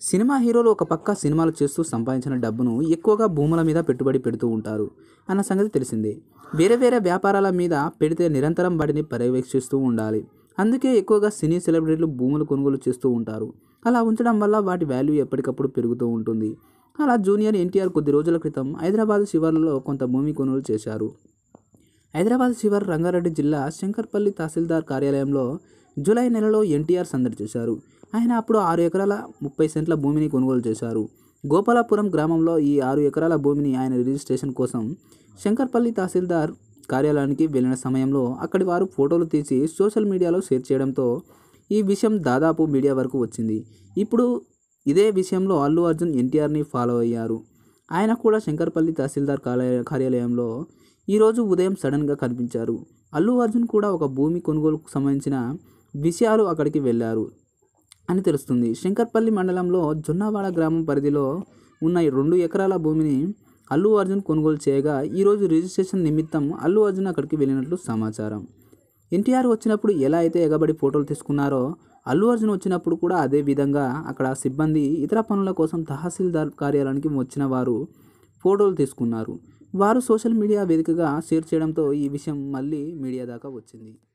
cinema హీరోలు ఒక పక్క సినిమాలు చేస్తూ సంపాదించిన డబ్బును ఎక్కువగా భూముల మీద పెట్టుబడి పెడుతూ ఉంటారు అన్న సంగతి తెలిసిందే వేరే వేరే వ్యాపారాల మీద పెడితే నిరంతరం వాటిని పర్యవేక్షిస్తూ ఉండాలి అందుకే ఎక్కువగా సినీ సెలబ్రిటీలు భూములు కొనుగోలు చేస్తూ ఉంటారు అలా ఉంచడం వల్ల వాటి వాల్యూ ఎప్పటికప్పుడు పెరుగుతూ ఉంటుంది అలా జూనియర్ ఎన్టీఆర్ కొద్ది రోజుల క్రితం హైదరాబాద్ శివార్లలో కొంత భూమి కొనుగోలు చేశారు హైదరాబాద్ శివార్ రంగారెడ్డి జిల్లా శంకర్పల్లి తహసీల్దార్ కార్యాలయంలో జూలై నెలలో ఎన్టీఆర్ సందడి చేశారు ఆయన అప్పుడు ఆరు ఎకరాల ముప్పై సెంట్ల భూమిని కొనుగోలు చేశారు గోపాలపురం గ్రామంలో ఈ ఆరు ఎకరాల భూమిని ఆయన రిజిస్ట్రేషన్ కోసం శంకర్పల్లి తహసీల్దార్ కార్యాలయానికి వెళ్ళిన సమయంలో అక్కడి వారు ఫోటోలు తీసి సోషల్ మీడియాలో షేర్ చేయడంతో ఈ విషయం దాదాపు మీడియా వరకు వచ్చింది ఇప్పుడు ఇదే విషయంలో అల్లు అర్జున్ ఎన్టీఆర్ని ఫాలో అయ్యారు ఆయన కూడా శంకర్పల్లి తహసీల్దార్ కార్యాలయ కార్యాలయంలో ఈరోజు ఉదయం సడన్గా కనిపించారు అల్లు అర్జున్ కూడా ఒక భూమి కొనుగోలుకు సంబంధించిన విషయాలు అక్కడికి వెళ్ళారు అని తెలుస్తుంది శంకర్పల్లి మండలంలో జొన్నవాడ గ్రామం పరిధిలో ఉన్న ఈ రెండు ఎకరాల భూమిని అల్లు అర్జున్ కొనుగోలు చేయగా ఈరోజు రిజిస్ట్రేషన్ నిమిత్తం అల్లు అర్జున్ అక్కడికి వెళ్ళినట్లు సమాచారం ఎన్టీఆర్ వచ్చినప్పుడు ఎలా అయితే ఎగబడి ఫోటోలు తీసుకున్నారో అల్లు అర్జున్ వచ్చినప్పుడు కూడా అదే విధంగా అక్కడ సిబ్బంది ఇతర పనుల కోసం తహసీల్దార్ కార్యాలయానికి వచ్చిన వారు ఫోటోలు తీసుకున్నారు వారు సోషల్ మీడియా వేదికగా షేర్ చేయడంతో ఈ విషయం మళ్ళీ మీడియా దాకా వచ్చింది